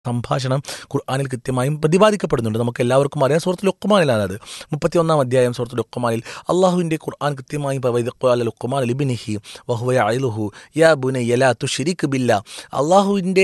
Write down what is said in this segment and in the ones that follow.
സംഭാഷണം ഖുർആാനിൽ കൃത്യമായും പ്രതിപാദിക്കപ്പെടുന്നുണ്ട് നമുക്ക് എല്ലാവർക്കും അറിയാം സുഹൃത്ത് ലുക്കുമാനിലാണ് അത് മുപ്പത്തിയൊന്നാം അധ്യായം സുഹൃത്ത് ലുക്കുമാനിൽ അള്ളാഹുവിൻ്റെ ഖുർആൻ കൃത്യമായും ലുക്കുമാൻ ലിബിനിഹി വഹുവ അയലുഹു യാ ബുന യലാ തുഷിരിക്ക് ബില്ല അള്ളാഹുവിൻ്റെ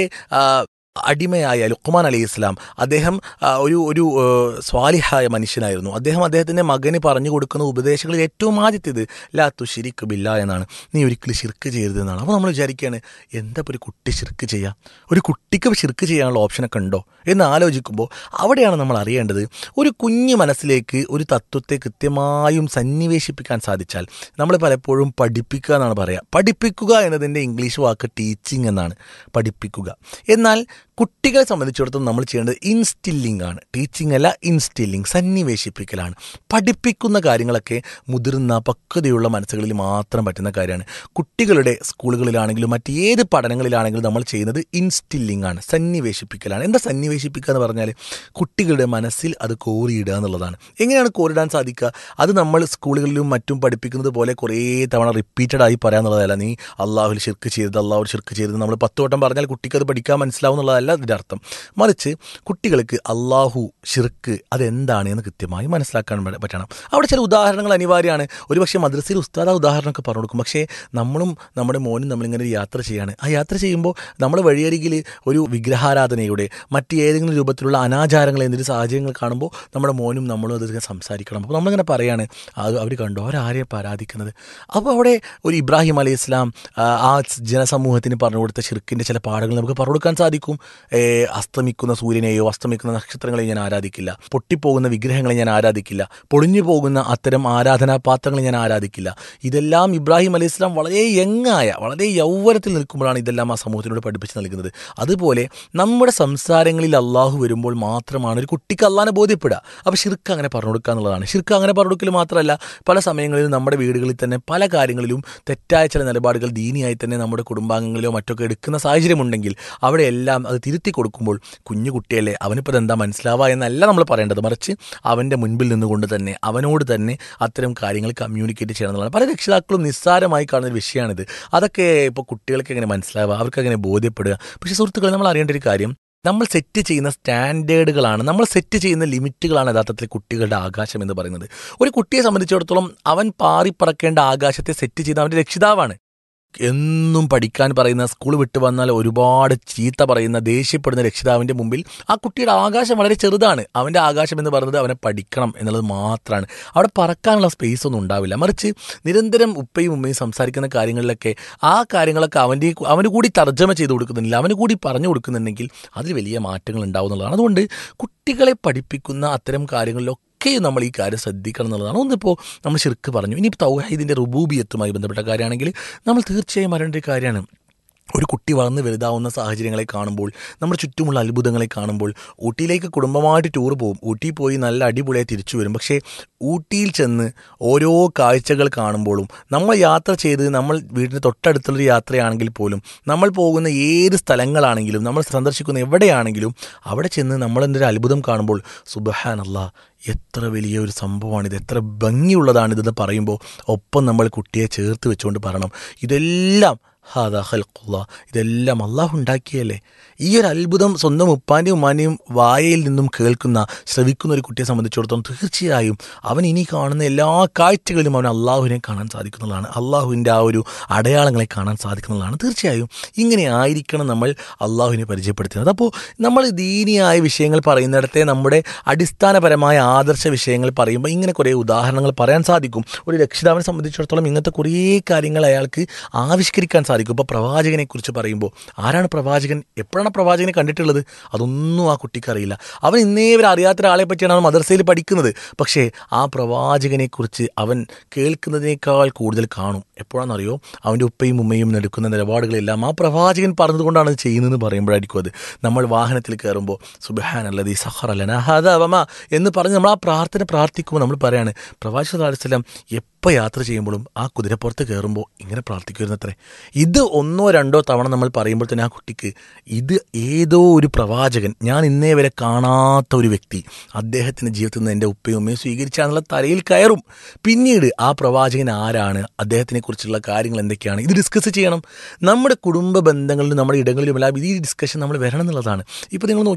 അടിമയായ ലുക്കുമാൻ അലി ഇസ്ലാം അദ്ദേഹം ആ, ഒരു ഒരു ആ, സ്വാലിഹായ മനുഷ്യനായിരുന്നു അദ്ദേഹം അദ്ദേഹത്തിൻ്റെ മകന് പറഞ്ഞു കൊടുക്കുന്ന ഉപദേശങ്ങളിൽ ഏറ്റവും ആദ്യത്തേത് ലാ തുഷിരിക്ക് ബില്ല എന്നാണ് നീ ഒരിക്കലും ശിർക്ക് ചെയ്യരുത് എന്നാണ് അപ്പോൾ നമ്മൾ വിചാരിക്കുകയാണ് എന്താ ഇപ്പോൾ ഒരു കുട്ടി ശിർക്ക് ചെയ്യുക ഒരു കുട്ടിക്ക് ശിർക്ക് ചെയ്യാനുള്ള ഓപ്ഷനൊക്കെ ഉണ്ടോ എന്ന് ആലോചിക്കുമ്പോൾ അവിടെയാണ് നമ്മൾ അറിയേണ്ടത് ഒരു കുഞ്ഞു മനസ്സിലേക്ക് ഒരു തത്വത്തെ കൃത്യമായും സന്നിവേശിപ്പിക്കാൻ സാധിച്ചാൽ നമ്മൾ പലപ്പോഴും പഠിപ്പിക്കുക എന്നാണ് പറയുക പഠിപ്പിക്കുക എന്നതിൻ്റെ ഇംഗ്ലീഷ് വാക്ക് ടീച്ചിങ് എന്നാണ് പഠിപ്പിക്കുക എന്നാൽ കുട്ടികളെ സംബന്ധിച്ചിടത്തോളം നമ്മൾ ചെയ്യേണ്ടത് ഇൻസ്റ്റില്ലിംഗ് ആണ് ടീച്ചിങ് അല്ല ഇൻസ്റ്റില്ലിംഗ് സന്നിവേശിപ്പിക്കലാണ് പഠിപ്പിക്കുന്ന കാര്യങ്ങളൊക്കെ മുതിർന്ന പക്വതയുള്ള മനസ്സുകളിൽ മാത്രം പറ്റുന്ന കാര്യമാണ് കുട്ടികളുടെ സ്കൂളുകളിലാണെങ്കിലും മറ്റേത് പഠനങ്ങളിലാണെങ്കിലും നമ്മൾ ചെയ്യുന്നത് ഇൻസ്റ്റില്ലിംഗ് ആണ് സന്നിവേശിപ്പിക്കലാണ് എന്താ സന്നിവേശിപ്പിക്കുക എന്ന് പറഞ്ഞാൽ കുട്ടികളുടെ മനസ്സിൽ അത് കോറിയിടുക എന്നുള്ളതാണ് എങ്ങനെയാണ് കോറിടാൻ സാധിക്കുക അത് നമ്മൾ സ്കൂളുകളിലും മറ്റും പഠിപ്പിക്കുന്നത് പോലെ കുറേ തവണ റിപ്പീറ്റഡ് ആയി പറയാന്നുള്ളതല്ല നീ അള്ളാഹുൽ ഷിർക്ക് ചെയ്തത് അള്ളാഹുൽ ഷിർക്ക് ചെയ്തത് നമ്മൾ പത്ത് വട്ടം പറഞ്ഞാൽ കുട്ടിക്ക് അത് പഠിക്കാൻ മനസ്സിലാവും എന്നുള്ളതല്ല ഇതിൻ്റെ അർത്ഥം മറിച്ച് കുട്ടികൾക്ക് അള്ളാഹു ഷിർക്ക് അതെന്താണ് എന്ന് കൃത്യമായി മനസ്സിലാക്കാൻ പ- പറ്റണം അവിടെ ചില ഉദാഹരണങ്ങൾ അനിവാര്യമാണ് ഒരുപക്ഷെ മദ്രസയിൽ ഉസ്താദ ഉദാഹരണമൊക്കെ പറഞ്ഞു കൊടുക്കും പക്ഷേ നമ്മളും നമ്മുടെ മോനും നമ്മളിങ്ങനെ ഒരു യാത്ര ചെയ്യാണ് ആ യാത്ര ചെയ്യുമ്പോൾ നമ്മൾ വഴിയരികിൽ ഒരു വിഗ്രഹാരാധനയുടെ മറ്റ് ഏതെങ്കിലും രൂപത്തിലുള്ള അനാചാരങ്ങൾ എന്തെങ്കിലും സാഹചര്യങ്ങൾ കാണുമ്പോൾ നമ്മുടെ മോനും നമ്മളും അതിങ്ങനെ സംസാരിക്കണം അപ്പോൾ നമ്മളിങ്ങനെ പറയാണ് അവർ കണ്ടോ അവരാരെയാണ് പരാതിക്കുന്നത് അപ്പോൾ അവിടെ ഒരു ഇബ്രാഹിം അലൈഹി ഇസ്ലാം ആ, ആ ജനസമൂഹത്തിന് പറഞ്ഞു കൊടുത്ത ഷിർക്കിൻ്റെ ചില പാഠങ്ങൾ നമുക്ക് പറഞ്ഞു കൊടുക്കാൻ സാധിക്കും ഏ, അസ്തമിക്കുന്ന സൂര്യനെയോ അസ്തമിക്കുന്ന നക്ഷത്രങ്ങളെയോ ഞാൻ ആരാധിക്കില്ല പൊട്ടിപ്പോകുന്ന വിഗ്രഹങ്ങളെ ഞാൻ ആരാധിക്കില്ല പൊളിഞ്ഞു പോകുന്ന അത്തരം ആരാധനാപാത്രങ്ങളെ ഞാൻ ആരാധിക്കില്ല ഇതെല്ലാം ഇബ്രാഹിം അലൈഹി ഇസ്ലാം വളരെ യങ്ങായ വളരെ യൗവനത്തിൽ നിൽക്കുമ്പോഴാണ് ഇതെല്ലാം ആ സമൂഹത്തിനോട് പഠിപ്പിച്ച് നൽകുന്നത് അതുപോലെ നമ്മുടെ സംസാരങ്ങളിൽ അള്ളാഹു വരുമ്പോൾ മാത്രമാണ് ഒരു കുട്ടിക്ക് അള്ളാഹിനെ ബോധ്യപ്പെടുക അപ്പോൾ ഷിർക്ക് അങ്ങനെ പറഞ്ഞു കൊടുക്കുക എന്നുള്ളതാണ് ഷിർക്ക് അങ്ങനെ പറഞ്ഞു കൊടുക്കൽ മാത്രമല്ല പല സമയങ്ങളിലും നമ്മുടെ വീടുകളിൽ തന്നെ പല കാര്യങ്ങളിലും തെറ്റായ ചില നിലപാടുകൾ ദീനിയായി തന്നെ നമ്മുടെ കുടുംബാംഗങ്ങളിലോ മറ്റൊക്കെ എടുക്കുന്ന സാഹചര്യമുണ്ടെങ്കിൽ അവിടെയെല്ലാം അത് തിരുത്തി കൊടുക്കുമ്പോൾ കുഞ്ഞു കുട്ടിയല്ലേ അവനിപ്പോൾ എന്താ മനസ്സിലാവുക എന്നല്ല നമ്മൾ പറയേണ്ടത് മറിച്ച് അവൻ്റെ മുൻപിൽ നിന്നുകൊണ്ട് തന്നെ അവനോട് തന്നെ അത്തരം കാര്യങ്ങൾ കമ്മ്യൂണിക്കേറ്റ് ചെയ്യണം എന്നുള്ളതാണ് പല രക്ഷിതാക്കളും നിസ്സാരമായി കാണുന്ന ഒരു വിഷയമാണിത് അതൊക്കെ ഇപ്പോൾ കുട്ടികൾക്ക് എങ്ങനെ മനസ്സിലാവുക അവർക്ക് എങ്ങനെ ബോധ്യപ്പെടുക പക്ഷേ സുഹൃത്തുക്കൾ നമ്മൾ അറിയേണ്ട ഒരു കാര്യം നമ്മൾ സെറ്റ് ചെയ്യുന്ന സ്റ്റാൻഡേർഡുകളാണ് നമ്മൾ സെറ്റ് ചെയ്യുന്ന ലിമിറ്റുകളാണ് യഥാർത്ഥത്തിൽ കുട്ടികളുടെ ആകാശം എന്ന് പറയുന്നത് ഒരു കുട്ടിയെ സംബന്ധിച്ചിടത്തോളം അവൻ പാറിപ്പറക്കേണ്ട ആകാശത്തെ സെറ്റ് ചെയ്യുന്ന അവൻ്റെ രക്ഷിതാവാണ് എന്നും പഠിക്കാൻ പറയുന്ന സ്കൂൾ വിട്ട് വന്നാൽ ഒരുപാട് ചീത്ത പറയുന്ന ദേഷ്യപ്പെടുന്ന രക്ഷിതാവിൻ്റെ മുമ്പിൽ ആ കുട്ടിയുടെ ആകാശം വളരെ ചെറുതാണ് അവൻ്റെ ആകാശം എന്ന് പറയുന്നത് അവനെ പഠിക്കണം എന്നുള്ളത് മാത്രമാണ് അവിടെ പറക്കാനുള്ള സ്പേസ് ഒന്നും ഉണ്ടാവില്ല മറിച്ച് നിരന്തരം ഉപ്പയും ഉമ്മയും സംസാരിക്കുന്ന കാര്യങ്ങളിലൊക്കെ ആ കാര്യങ്ങളൊക്കെ അവൻ്റെ അവന് കൂടി തർജ്ജമ ചെയ്ത് കൊടുക്കുന്നില്ല അവന് കൂടി പറഞ്ഞു കൊടുക്കുന്നുണ്ടെങ്കിൽ അതിൽ വലിയ മാറ്റങ്ങൾ ഉണ്ടാവും എന്നുള്ളതാണ് അതുകൊണ്ട് കുട്ടികളെ പഠിപ്പിക്കുന്ന അത്തരം കാര്യങ്ങളിലൊക്കെ ഒക്കെയും നമ്മൾ ഈ കാര്യം ശ്രദ്ധിക്കണം എന്നുള്ളതാണ് ഒന്നിപ്പോൾ നമ്മൾ ശിർക്ക് പറഞ്ഞു ഇനി തൗഹീദിൻ്റെ റുബൂബിയത്തുമായി ബന്ധപ്പെട്ട കാര്യമാണെങ്കിൽ നമ്മൾ തീർച്ചയായും അറിയേണ്ട ഒരു കാര്യമാണ് ഒരു കുട്ടി വളർന്ന് വലുതാവുന്ന സാഹചര്യങ്ങളെ കാണുമ്പോൾ നമ്മുടെ ചുറ്റുമുള്ള അത്ഭുതങ്ങളെ കാണുമ്പോൾ ഊട്ടിയിലേക്ക് കുടുംബമായിട്ട് ടൂർ പോകും ഊട്ടി പോയി നല്ല അടിപൊളിയായി തിരിച്ചു വരും പക്ഷേ ഊട്ടിയിൽ ചെന്ന് ഓരോ കാഴ്ചകൾ കാണുമ്പോഴും നമ്മൾ യാത്ര ചെയ്ത് നമ്മൾ വീടിന് തൊട്ടടുത്തുള്ളൊരു യാത്രയാണെങ്കിൽ പോലും നമ്മൾ പോകുന്ന ഏത് സ്ഥലങ്ങളാണെങ്കിലും നമ്മൾ സന്ദർശിക്കുന്ന എവിടെയാണെങ്കിലും അവിടെ ചെന്ന് നമ്മൾ എന്തൊരു അത്ഭുതം കാണുമ്പോൾ സുബഹാനല്ലാ എത്ര വലിയ ഒരു സംഭവമാണിത് എത്ര ഭംഗിയുള്ളതാണിതെന്ന് പറയുമ്പോൾ ഒപ്പം നമ്മൾ കുട്ടിയെ ചേർത്ത് വെച്ചുകൊണ്ട് പറയണം ഇതെല്ലാം ഹാദാ ഹൽക്കുള്ള ഇതെല്ലാം അള്ളാഹു ഉണ്ടാക്കിയല്ലേ ഈ ഒരു അത്ഭുതം സ്വന്തം ഉപ്പാൻ്റെയും ഉമ്മാൻ്റെയും വായയിൽ നിന്നും കേൾക്കുന്ന ശ്രവിക്കുന്ന ഒരു കുട്ടിയെ സംബന്ധിച്ചിടത്തോളം തീർച്ചയായും അവൻ ഇനി കാണുന്ന എല്ലാ കാഴ്ചകളിലും അവൻ അള്ളാഹുവിനെ കാണാൻ സാധിക്കുന്നതാണ് അള്ളാഹുവിൻ്റെ ആ ഒരു അടയാളങ്ങളെ കാണാൻ സാധിക്കുന്നതാണ് തീർച്ചയായും ഇങ്ങനെ ആയിരിക്കണം നമ്മൾ അള്ളാഹുവിനെ പരിചയപ്പെടുത്തുന്നത് അപ്പോൾ നമ്മൾ ദീനിയായ വിഷയങ്ങൾ പറയുന്നിടത്തെ നമ്മുടെ അടിസ്ഥാനപരമായ ആദർശ വിഷയങ്ങൾ പറയുമ്പോൾ ഇങ്ങനെ കുറേ ഉദാഹരണങ്ങൾ പറയാൻ സാധിക്കും ഒരു രക്ഷിതാവിനെ സംബന്ധിച്ചിടത്തോളം ഇങ്ങനത്തെ കുറേ കാര്യങ്ങൾ അയാൾക്ക് ആവിഷ്കരിക്കാൻ സാധിക്കും ഇപ്പോൾ പ്രവാചകനെ കുറിച്ച് പറയുമ്പോൾ ആരാണ് പ്രവാചകൻ എപ്പോഴാണ് പ്രവാചകനെ കണ്ടിട്ടുള്ളത് അതൊന്നും ആ കുട്ടിക്ക് അറിയില്ല അവൻ ഇന്നേ വരെ അറിയാത്ത ഒരാളെ പറ്റിയാണ് അവൻ മദർസയിൽ പഠിക്കുന്നത് പക്ഷേ ആ പ്രവാചകനെക്കുറിച്ച് അവൻ കേൾക്കുന്നതിനേക്കാൾ കൂടുതൽ കാണും എപ്പോഴാണെന്നറിയോ അവൻ്റെ ഉപ്പയും ഉമ്മയും എടുക്കുന്ന നിലപാടുകളെല്ലാം ആ പ്രവാചകൻ പറഞ്ഞതുകൊണ്ടാണ് അത് ചെയ്യുന്നതെന്ന് പറയുമ്പോഴായിരിക്കും അത് നമ്മൾ വാഹനത്തിൽ കയറുമ്പോൾ സുബഹാനല്ലതി സഹറലന ഹദവമ എന്ന് പറഞ്ഞ് നമ്മൾ ആ പ്രാർത്ഥന പ്രാർത്ഥിക്കുമ്പോൾ നമ്മൾ പറയാണ് പ്രവാചക അലൈവലം എപ്പോൾ യാത്ര ചെയ്യുമ്പോഴും ആ കുതിരപ്പുറത്ത് കയറുമ്പോൾ ഇങ്ങനെ പ്രാർത്ഥിക്കുമായിരുന്നത്രേ ഇത് ഒന്നോ രണ്ടോ തവണ നമ്മൾ പറയുമ്പോൾ തന്നെ ആ കുട്ടിക്ക് ഇത് ഏതോ ഒരു പ്രവാചകൻ ഞാൻ ഇന്നേ വരെ കാണാത്ത ഒരു വ്യക്തി അദ്ദേഹത്തിൻ്റെ ജീവിതത്തിൽ നിന്ന് എൻ്റെ ഉപ്പയും ഉമ്മയും സ്വീകരിച്ചാണുള്ള തലയിൽ കയറും പിന്നീട് ആ പ്രവാചകൻ ആരാണ് അദ്ദേഹത്തിനെ കുറിച്ചുള്ള കാര്യങ്ങൾ എന്തൊക്കെയാണ് ഇത് ഡിസ്കസ് ചെയ്യണം നമ്മുടെ കുടുംബ ബന്ധങ്ങളിലും നമ്മുടെ ഇടങ്ങളിലുമെല്ലാം ഈ ഡിസ്കഷൻ നമ്മൾ വരണം എന്നുള്ളതാണ് ഇപ്പോൾ നിങ്ങൾ